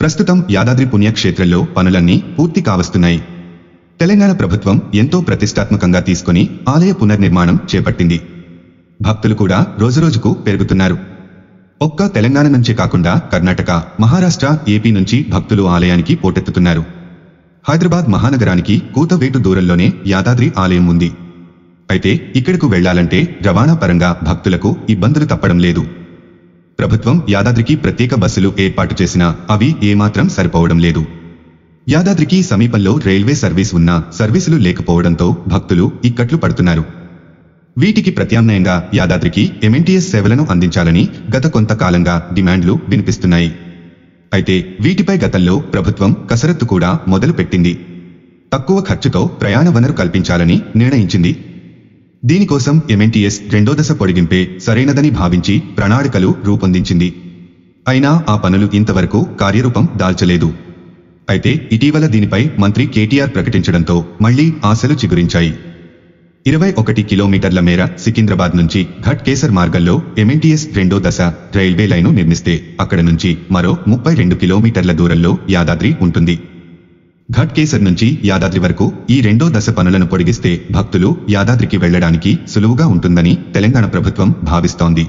ప్రస్తుతం యాదాద్రి పుణ్యక్షేత్రంలో పనులన్నీ పూర్తి కావస్తున్నాయి తెలంగాణ ప్రభుత్వం ఎంతో ప్రతిష్టాత్మకంగా తీసుకొని ఆలయ పునర్నిర్మాణం చేపట్టింది భక్తులు కూడా రోజురోజుకు పెరుగుతున్నారు ఒక్క తెలంగాణ నుంచే కాకుండా కర్ణాటక మహారాష్ట్ర ఏపీ నుంచి భక్తులు ఆలయానికి పోటెత్తుతున్నారు హైదరాబాద్ మహానగరానికి కూతవేటు దూరంలోనే యాదాద్రి ఆలయం ఉంది అయితే ఇక్కడకు వెళ్లాలంటే రవాణా పరంగా భక్తులకు ఇబ్బందులు తప్పడం లేదు ప్రభుత్వం యాదాద్రికి ప్రత్యేక బస్సులు ఏర్పాటు చేసినా అవి ఏమాత్రం సరిపోవడం లేదు యాదాద్రికి సమీపంలో రైల్వే సర్వీస్ ఉన్నా సర్వీసులు లేకపోవడంతో భక్తులు ఇక్కట్లు పడుతున్నారు వీటికి ప్రత్యామ్నాయంగా యాదాద్రికి ఎంఎన్టీఎస్ సేవలను అందించాలని గత కొంతకాలంగా డిమాండ్లు వినిపిస్తున్నాయి అయితే వీటిపై గతంలో ప్రభుత్వం కసరత్తు కూడా మొదలుపెట్టింది తక్కువ ఖర్చుతో ప్రయాణ వనరు కల్పించాలని నిర్ణయించింది దీనికోసం ఎంఎన్టీఎస్ రెండో దశ పొడిగింపే సరైనదని భావించి ప్రణాళికలు రూపొందించింది అయినా ఆ పనులు ఇంతవరకు కార్యరూపం దాల్చలేదు అయితే ఇటీవల దీనిపై మంత్రి కేటీఆర్ ప్రకటించడంతో మళ్లీ ఆశలు చిగురించాయి ఇరవై ఒకటి కిలోమీటర్ల మేర సికింద్రాబాద్ నుంచి ఘట్ కేసర్ మార్గంలో ఎంఎన్టీఎస్ రెండో దశ రైల్వే లైను నిర్మిస్తే అక్కడ నుంచి మరో ముప్పై రెండు కిలోమీటర్ల దూరంలో యాదాద్రి ఉంటుంది ఘట్ కేసర్ నుంచి యాదాద్రి వరకు ఈ రెండో దశ పనులను పొడిగిస్తే భక్తులు యాదాద్రికి వెళ్లడానికి సులువుగా ఉంటుందని తెలంగాణ ప్రభుత్వం భావిస్తోంది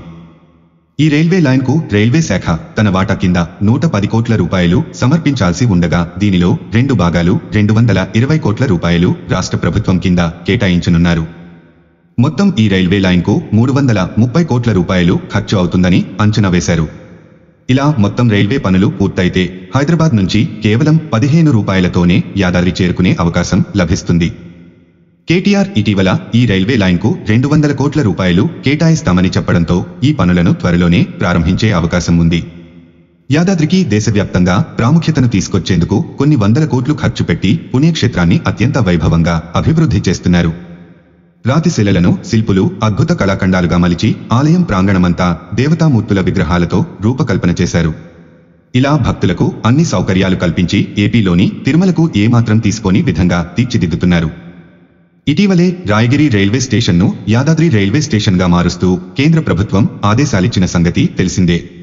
ఈ రైల్వే లైన్కు రైల్వే శాఖ తన వాటా కింద నూట పది కోట్ల రూపాయలు సమర్పించాల్సి ఉండగా దీనిలో రెండు భాగాలు రెండు వందల ఇరవై కోట్ల రూపాయలు రాష్ట్ర ప్రభుత్వం కింద కేటాయించనున్నారు మొత్తం ఈ రైల్వే లైన్కు మూడు వందల ముప్పై కోట్ల రూపాయలు ఖర్చు అవుతుందని అంచనా వేశారు ఇలా మొత్తం రైల్వే పనులు పూర్తయితే హైదరాబాద్ నుంచి కేవలం పదిహేను రూపాయలతోనే యాదాద్రి చేరుకునే అవకాశం లభిస్తుంది కేటీఆర్ ఇటీవల ఈ రైల్వే లైన్కు రెండు వందల కోట్ల రూపాయలు కేటాయిస్తామని చెప్పడంతో ఈ పనులను త్వరలోనే ప్రారంభించే అవకాశం ఉంది యాదాద్రికి దేశవ్యాప్తంగా ప్రాముఖ్యతను తీసుకొచ్చేందుకు కొన్ని వందల కోట్లు ఖర్చు పెట్టి పుణ్యక్షేత్రాన్ని అత్యంత వైభవంగా అభివృద్ధి చేస్తున్నారు రాతి శిలలను శిల్పులు అద్భుత కళాఖండాలుగా మలిచి ఆలయం ప్రాంగణమంతా దేవతామూర్తుల విగ్రహాలతో రూపకల్పన చేశారు ఇలా భక్తులకు అన్ని సౌకర్యాలు కల్పించి ఏపీలోని తిరుమలకు ఏమాత్రం తీసుకోని విధంగా తీర్చిదిద్దుతున్నారు ఇటీవలే రాయగిరి రైల్వే స్టేషన్ను యాదాద్రి రైల్వే స్టేషన్గా మారుస్తూ కేంద్ర ప్రభుత్వం ఆదేశాలిచ్చిన సంగతి తెలిసిందే